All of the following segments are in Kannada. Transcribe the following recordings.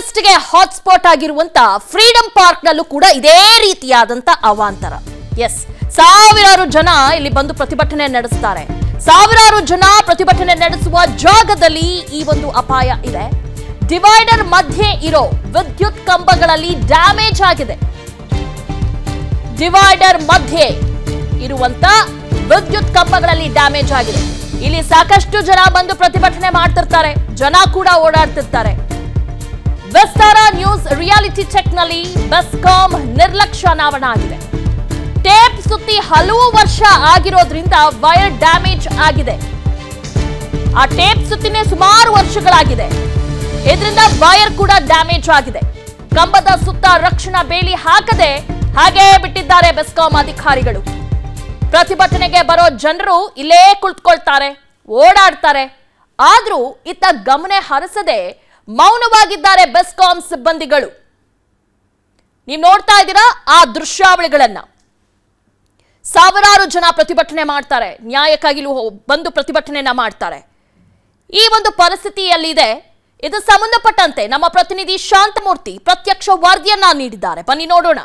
ಟೂರಿಸ್ಟ್ಗೆ ಹಾಟ್ಸ್ಪಾಟ್ ಆಗಿರುವಂತ ಫ್ರೀಡಂ ಪಾರ್ಕ್ ನಲ್ಲೂ ಕೂಡ ಇದೇ ರೀತಿಯಾದಂತ ಅವಾಂತರ ಎಸ್ ಸಾವಿರಾರು ಜನ ಇಲ್ಲಿ ಬಂದು ಪ್ರತಿಭಟನೆ ನಡೆಸ್ತಾರೆ ಸಾವಿರಾರು ಜನ ಪ್ರತಿಭಟನೆ ನಡೆಸುವ ಜಾಗದಲ್ಲಿ ಈ ಒಂದು ಅಪಾಯ ಇದೆ ಡಿವೈಡರ್ ಮಧ್ಯೆ ಇರೋ ವಿದ್ಯುತ್ ಕಂಬಗಳಲ್ಲಿ ಡ್ಯಾಮೇಜ್ ಆಗಿದೆ ಡಿವೈಡರ್ ಮಧ್ಯೆ ಇರುವಂತ ವಿದ್ಯುತ್ ಕಂಬಗಳಲ್ಲಿ ಡ್ಯಾಮೇಜ್ ಆಗಿದೆ ಇಲ್ಲಿ ಸಾಕಷ್ಟು ಜನ ಬಂದು ಪ್ರತಿಭಟನೆ ಮಾಡ್ತಿರ್ತಾರೆ ಜನ ಕೂಡ ಓಡಾಡ್ತಿರ್ತಾರೆ ವಿಸ್ತಾರ ನ್ಯೂಸ್ ರಿಯಾಲಿಟಿ ಚೆಕ್ ನಲ್ಲಿ ಬೆಸ್ಕಾಂ ನಿರ್ಲಕ್ಷ್ಯ ಅನಾವರಣ ಆಗಿದೆ ಟೇಪ್ ಸುತ್ತಿ ಹಲವು ವರ್ಷ ಆಗಿರೋದ್ರಿಂದ ವೈರ್ ಡ್ಯಾಮೇಜ್ ಆಗಿದೆ ಆ ಟೇಪ್ ಸುತ್ತಿನೇ ಸುಮಾರು ವರ್ಷಗಳಾಗಿದೆ ಇದರಿಂದ ವೈರ್ ಕೂಡ ಡ್ಯಾಮೇಜ್ ಆಗಿದೆ ಕಂಬದ ಸುತ್ತ ರಕ್ಷಣಾ ಬೇಲಿ ಹಾಕದೆ ಹಾಗೇ ಬಿಟ್ಟಿದ್ದಾರೆ ಬೆಸ್ಕಾಂ ಅಧಿಕಾರಿಗಳು ಪ್ರತಿಭಟನೆಗೆ ಬರೋ ಜನರು ಇಲ್ಲೇ ಕುಳಿತುಕೊಳ್ತಾರೆ ಓಡಾಡ್ತಾರೆ ಆದ್ರೂ ಇತ್ತ ಗಮನ ಹರಿಸದೆ ಮೌನವಾಗಿದ್ದಾರೆ ಬೆಸ್ಕಾಂ ಸಿಬ್ಬಂದಿಗಳು ನೀವು ನೋಡ್ತಾ ಇದ್ದೀರಾ ಆ ದೃಶ್ಯಾವಳಿಗಳನ್ನ ಸಾವಿರಾರು ಜನ ಪ್ರತಿಭಟನೆ ಮಾಡ್ತಾರೆ ನ್ಯಾಯಕ್ಕಾಗಿ ಇಲ್ಲಿ ಹೋ- ಬಂದು ಪ್ರತಿಭಟನೆಯನ್ನ ಮಾಡ್ತಾರೆ ಈ ಒಂದು ಪರಿಸ್ಥಿತಿಯಲ್ಲಿದೆ ಇದು ಸಂಬಂಧಪಟ್ಟಂತೆ ನಮ್ಮ ಪ್ರತಿನಿಧಿ ಶಾಂತಮೂರ್ತಿ ಪ್ರತ್ಯಕ್ಷ ವರದಿಯನ್ನ ನೀಡಿದ್ದಾರೆ ಬನ್ನಿ ನೋಡೋಣ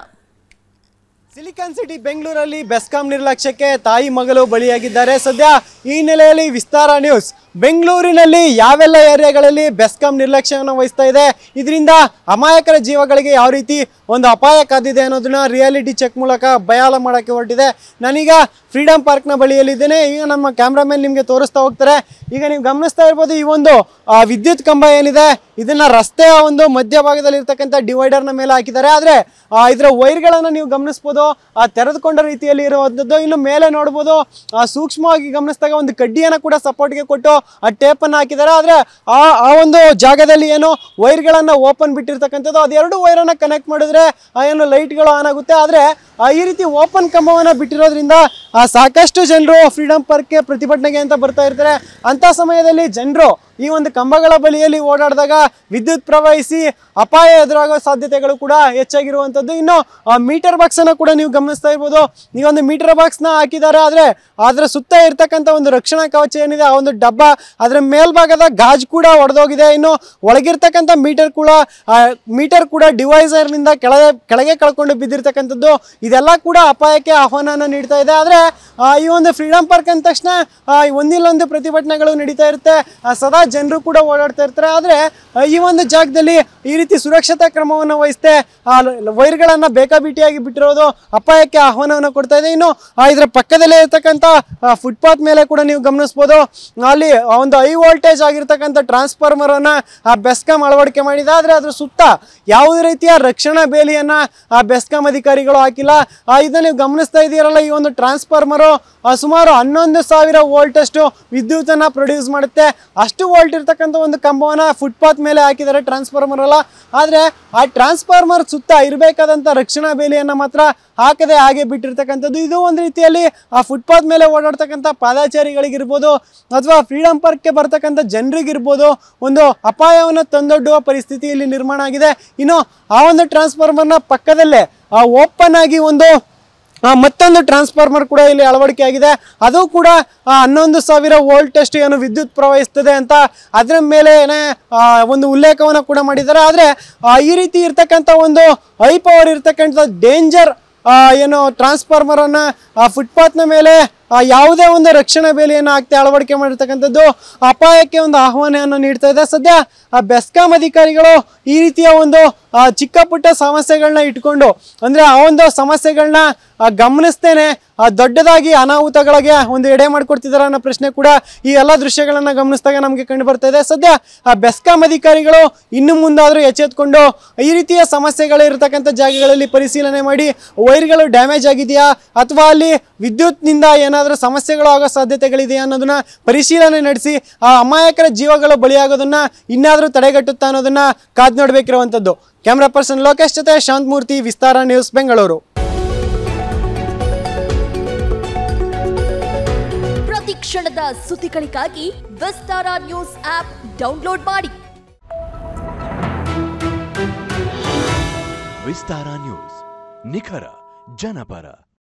ಸಿಲಿಕಾನ್ ಸಿಟಿ ಬೆಂಗಳೂರಲ್ಲಿ ಬೆಸ್ಕಾಂ ನಿರ್ಲಕ್ಷ್ಯಕ್ಕೆ ತಾಯಿ ಮಗಳು ಬಲಿಯಾಗಿದ್ದಾರೆ ಸದ್ಯ ಈ ಹಿನ್ನೆಲೆಯಲ್ಲಿ ವಿಸ್ತಾರ ನ್ಯೂಸ್ ಬೆಂಗಳೂರಿನಲ್ಲಿ ಯಾವೆಲ್ಲ ಏರಿಯಾಗಳಲ್ಲಿ ಬೆಸ್ಕಾಂ ನಿರ್ಲಕ್ಷ್ಯವನ್ನು ವಹಿಸ್ತಾ ಇದೆ ಇದರಿಂದ ಅಮಾಯಕರ ಜೀವಗಳಿಗೆ ಯಾವ ರೀತಿ ಒಂದು ಅಪಾಯ ಕಾದಿದೆ ಅನ್ನೋದನ್ನ ರಿಯಾಲಿಟಿ ಚೆಕ್ ಮೂಲಕ ಬಯಾಲ ಮಾಡೋಕ್ಕೆ ಹೊರಟಿದೆ ನಾನೀಗ ಫ್ರೀಡಮ್ ಪಾರ್ಕ್ನ ಬಳಿಯಲ್ಲಿದ್ದೇನೆ ಈಗ ನಮ್ಮ ಕ್ಯಾಮ್ರಾಮನ್ ನಿಮಗೆ ತೋರಿಸ್ತಾ ಹೋಗ್ತಾರೆ ಈಗ ನೀವು ಗಮನಿಸ್ತಾ ಇರ್ಬೋದು ಈ ಒಂದು ಆ, ವಿದ್ಯುತ್ ಕಂಬ ಏನಿದೆ ಇದನ್ನ ರಸ್ತೆಯ ಒಂದು ಮಧ್ಯಭಾಗದಲ್ಲಿ ಇರ್ತಕ್ಕಂಥ ಡಿವೈಡರ್ನ ಮೇಲೆ ಹಾಕಿದ್ದಾರೆ ಆದರೆ ಇದರ ವೈರ್ಗಳನ್ನು ನೀವು ಗಮನಿಸ್ಬೋದು ಆ ತೆರೆದುಕೊಂಡ ರೀತಿಯಲ್ಲಿ ಇರುವಂಥದ್ದು ಇನ್ನು ಮೇಲೆ ನೋಡ್ಬೋದು ಆ, ಸೂಕ್ಷ್ಮವಾಗಿ ಗಮನಿಸಿದಾಗ ಒಂದು ಕಡ್ಡಿಯನ್ನು ಕೂಡ ಸಪೋರ್ಟ್ಗೆ ಕೊಟ್ಟು ಆ ಟೇಪನ್ನು ಹಾಕಿದ್ದಾರೆ ಆದರೆ ಆ ಆ ಒಂದು ಜಾಗದಲ್ಲಿ ಏನು ವೈರ್ಗಳನ್ನು ಓಪನ್ ಬಿಟ್ಟಿರ್ತಕ್ಕಂಥದ್ದು ಅದೆರಡು ವೈರನ್ನು ಕನೆಕ್ಟ್ ಮಾಡಿದ್ರೆ ಆ ಏನು ಲೈಟ್ಗಳು ಆನ್ ಆಗುತ್ತೆ ಆದರೆ ಈ ರೀತಿ ಓಪನ್ ಕಂಬವನ್ನು ಬಿಟ್ಟಿರೋದ್ರಿಂದ ಆ, ಸಾಕಷ್ಟು ಜನರು ಫ್ರೀಡಮ್ ಪಾರ್ಕ್ಗೆ ಪ್ರತಿಭಟನೆಗೆ ಅಂತ ಬರ್ತಾ ಇರ್ತಾರೆ ಅಂಥ ಸಮಯದಲ್ಲಿ ಜನರು ಈ ಒಂದು ಕಂಬಗಳ ಬಳಿಯಲ್ಲಿ ಓಡಾಡಿದಾಗ ವಿದ್ಯುತ್ ಪ್ರವಹಿಸಿ ಅಪಾಯ ಎದುರಾಗೋ ಸಾಧ್ಯತೆಗಳು ಕೂಡ ಹೆಚ್ಚಾಗಿರುವಂಥದ್ದು ಇನ್ನು ಮೀಟರ್ ಬಾಕ್ಸ್ ಅನ್ನು ಕೂಡ ನೀವು ಗಮನಿಸ್ತಾ ಇರ್ಬೋದು ಈ ಒಂದು ಮೀಟರ್ ಬಾಕ್ಸ್ನ ಹಾಕಿದ್ದಾರೆ ಆದರೆ ಅದರ ಸುತ್ತ ಇರ್ತಕ್ಕಂಥ ಒಂದು ರಕ್ಷಣಾ ಕವಚ ಏನಿದೆ ಆ ಒಂದು ಡಬ್ಬ ಅದರ ಮೇಲ್ಭಾಗದ ಗಾಜ್ ಕೂಡ ಒಡೆದೋಗಿದೆ ಇನ್ನು ಒಳಗಿರ್ತಕ್ಕಂಥ ಮೀಟರ್ ಕೂಡ ಮೀಟರ್ ಕೂಡ ಡಿವೈಸರ್ನಿಂದ ಕೆಳಗೆ ಕೆಳಗೆ ಕಳ್ಕೊಂಡು ಬಿದ್ದಿರ್ತಕ್ಕಂಥದ್ದು ಇದೆಲ್ಲ ಕೂಡ ಅಪಾಯಕ್ಕೆ ಆಹ್ವಾನನ ನೀಡ್ತಾ ಇದೆ ಆದರೆ ಈ ಒಂದು ಫ್ರೀಡಮ್ ಪಾರ್ಕ್ ಅಂದ ತಕ್ಷಣ ಆ, ಒಂದಿಲ್ಲೊಂದು ಪ್ರತಿಭಟನೆಗಳು ನಡೀತಾ ಇರುತ್ತೆ ಆ, ಸದಾ ಜನರು ಕೂಡ ಓಡಾಡ್ತಾ ಇರ್ತಾರೆ ಆದರೆ ಈ ಒಂದು ಜಾಗದಲ್ಲಿ ಈ ರೀತಿ ಸುರಕ್ಷತಾ ಕ್ರಮವನ್ನು ವಹಿಸದೆ ವೈರ್ಗಳನ್ನು ಬೇಕಾಬಿಟ್ಟಿಯಾಗಿ ಬಿಟ್ಟಿರೋದು ಅಪಾಯಕ್ಕೆ ಆಹ್ವಾನವನ್ನು ಕೊಡ್ತಾ ಇದೆ ಇನ್ನು ಆ, ಇದರ ಪಕ್ಕದಲ್ಲೇ ಇರ್ತಕ್ಕಂಥ ಫುಟ್ಪಾತ್ ಮೇಲೆ ಕೂಡ ನೀವು ಗಮನಿಸ್ಬೋದು ಅಲ್ಲಿ ಆ ಒಂದು ಹೈ ವೋಲ್ಟೇಜ್ ಆಗಿರ್ತಕ್ಕಂಥ ಟ್ರಾನ್ಸ್ಫಾರ್ಮರ್ ಅನ್ನ ಆ ಬೆಸ್ಕಾಂ ಅಳವಡಿಕೆ ಮಾಡಿದೆ ಆದರೆ ಅದ್ರ ಸುತ್ತ ಯಾವುದೇ ರೀತಿಯ ರಕ್ಷಣಾ ಬೇಲಿಯನ್ನ ಆ ಬೆಸ್ಕಾಂ ಅಧಿಕಾರಿಗಳು ಹಾಕಿಲ್ಲ ಆ, ಇದನ್ನ ನೀವು ಗಮನಿಸ್ತಾ ಇದೀರಲ್ಲ ಈ ಒಂದು ಟ್ರಾನ್ಸ್ಫಾರ್ಮರು ಸುಮಾರು ಹನ್ನೊಂದು ಸಾವಿರ ವೋಲ್ಟ್ ಅಷ್ಟು ವಿದ್ಯುತ್ತನ್ನ ಪ್ರೊಡ್ಯೂಸ್ ಮಾಡುತ್ತೆ ಅಷ್ಟು ವೋಲ್ಟ್ ಇರ್ತಕ್ಕಂಥ ಒಂದು ಕಂಬವನ್ನ ಫುಟ್ಪಾತ್ ಮೇಲೆ ಹಾಕಿದ್ದಾರೆ ಟ್ರಾನ್ಸ್ಫಾರ್ಮರ್ ಅಲ್ಲ ಆದರೆ ಆ ಟ್ರಾನ್ಸ್ಫಾರ್ಮರ್ ಸುತ್ತ ಇರಬೇಕಾದಂಥ ರಕ್ಷಣಾ ಬೇಲಿಯನ್ನ ಮಾತ್ರ ಹಾಕದೆ ಹಾಗೆ ಬಿಟ್ಟಿರ್ತಕ್ಕಂಥದ್ದು ಇದು ಒಂದು ರೀತಿಯಲ್ಲಿ ಆ ಫುಟ್ಪಾತ್ ಮೇಲೆ ಓಡಾಡ್ತಕ್ಕಂಥ ಪಾದಾಚಾರಿಗಳಿಗಿರ್ಬೋದು ಅಥವಾ ಫ್ರೀಡಮ್ ಪಾರ್ಕ್ಗೆ ಬರ್ತಕ್ಕಂಥ ಜನರಿಗಿರ್ಬೋದು ಒಂದು ಅಪಾಯವನ್ನು ತಂದೊಡ್ಡುವ ಪರಿಸ್ಥಿತಿ ಇಲ್ಲಿ ನಿರ್ಮಾಣ ಆಗಿದೆ ಇನ್ನು ಆ ಒಂದು ಟ್ರಾನ್ಸ್ಫಾರ್ಮರ್ನ ಪಕ್ಕದಲ್ಲೇ ಓಪನ್ ಆಗಿ ಒಂದು ಆ, ಮತ್ತೊಂದು ಟ್ರಾನ್ಸ್ಫಾರ್ಮರ್ ಕೂಡ ಇಲ್ಲಿ ಅಳವಡಿಕೆ ಆಗಿದೆ ಅದು ಕೂಡ ಆ, ಹನ್ನೊಂದು ಸಾವಿರ ವೋಲ್ಟ್ ಅಷ್ಟು ಏನು ವಿದ್ಯುತ್ ಪ್ರವಹಿಸ್ತದೆ ಅಂತ ಅದರ ಮೇಲೆ ಒಂದು ಉಲ್ಲೇಖವನ್ನು ಕೂಡ ಮಾಡಿದ್ದಾರೆ ಆದರೆ ಈ ರೀತಿ ಇರ್ತಕ್ಕಂಥ ಒಂದು ಹೈ ಪವರ್ ಇರ್ತಕ್ಕಂಥ ಡೇಂಜರ್ ಏನು ಟ್ರಾನ್ಸ್ಫಾರ್ಮರನ್ನು ಫುಟ್ಪಾತ್ನ ಮೇಲೆ ಆ, ಯಾವುದೇ ಒಂದು ರಕ್ಷಣಾ ಬೇಲಿಯನ್ನು ಹಾಕ್ತೆ ಅಳವಡಿಕೆ ಮಾಡಿರ್ತಕ್ಕಂಥದ್ದು ಅಪಾಯಕ್ಕೆ ಒಂದು ಆಹ್ವಾನವನ್ನು ನೀಡ್ತಾ ಇದೆ ಸದ್ಯ ಆ ಬೆಸ್ಕಾಂ ಅಧಿಕಾರಿಗಳು ಈ ರೀತಿಯ ಒಂದು ಆ, ಚಿಕ್ಕ ಪುಟ್ಟ ಸಮಸ್ಯೆಗಳನ್ನ ಇಟ್ಕೊಂಡು ಅಂದರೆ ಆ ಒಂದು ಸಮಸ್ಯೆಗಳನ್ನ ಗಮನಿಸ್ತೇನೆ ಆ, ದೊಡ್ಡದಾಗಿ ಅನಾಹುತಗಳಿಗೆ ಒಂದು ಎಡೆ ಮಾಡಿಕೊಡ್ತಿದ್ದಾರೆ ಅನ್ನೋ ಪ್ರಶ್ನೆ ಕೂಡ ಈ ಎಲ್ಲ ದೃಶ್ಯಗಳನ್ನು ಗಮನಿಸಿದಾಗ ನಮಗೆ ಕಂಡು ಬರ್ತಾ ಇದೆ ಸದ್ಯ ಆ ಬೆಸ್ಕಾಂ ಅಧಿಕಾರಿಗಳು ಇನ್ನು ಮುಂದಾದರೂ ಎಚ್ಚೆತ್ಕೊಂಡು ಈ ರೀತಿಯ ಸಮಸ್ಯೆಗಳಿರ್ತಕ್ಕಂಥ ಜಾಗಗಳಲ್ಲಿ ಪರಿಶೀಲನೆ ಮಾಡಿ ವೈರ್ಗಳು ಡ್ಯಾಮೇಜ್ ಆಗಿದೆಯಾ ಅಥವಾ ಅಲ್ಲಿ ವಿದ್ಯುತ್ನಿಂದ ಏನಾದರೂ ಸಮಸ್ಯೆಗಳು ಆಗೋ ಸಾಧ್ಯತೆಗಳಿದೆಯಾ ಅನ್ನೋದನ್ನ ಪರಿಶೀಲನೆ ನಡೆಸಿ ಆ ಅಮಾಯಕರ ಜೀವಗಳು ಬಲಿಯಾಗೋದನ್ನ ಇನ್ನಾದರೂ ತಡೆಗಟ್ಟುತ್ತಾ ಅನ್ನೋದನ್ನ ಕಾದ್ ನೋಡಬೇಕಿರುವಂಥದ್ದು ಕ್ಯಾಮ್ರಾ ಪರ್ಸನ್ ಲೋಕೇಶ್ ಜೊತೆ ಶಾಂತಮೂರ್ತಿ ವಿಸ್ತಾರ ನ್ಯೂಸ್ ಬೆಂಗಳೂರು ಪ್ರತಿ ಕ್ಷಣದ ಸುದ್ದಿಗಳಿಗಾಗಿ ವಿಸ್ತಾರ ನ್ಯೂಸ್ ಆಪ್ ಡೌನ್ಲೋಡ್ ಮಾಡಿ ವಿಸ್ತಾರ ನ್ಯೂಸ್ ನಿಖರ ಜನಪರ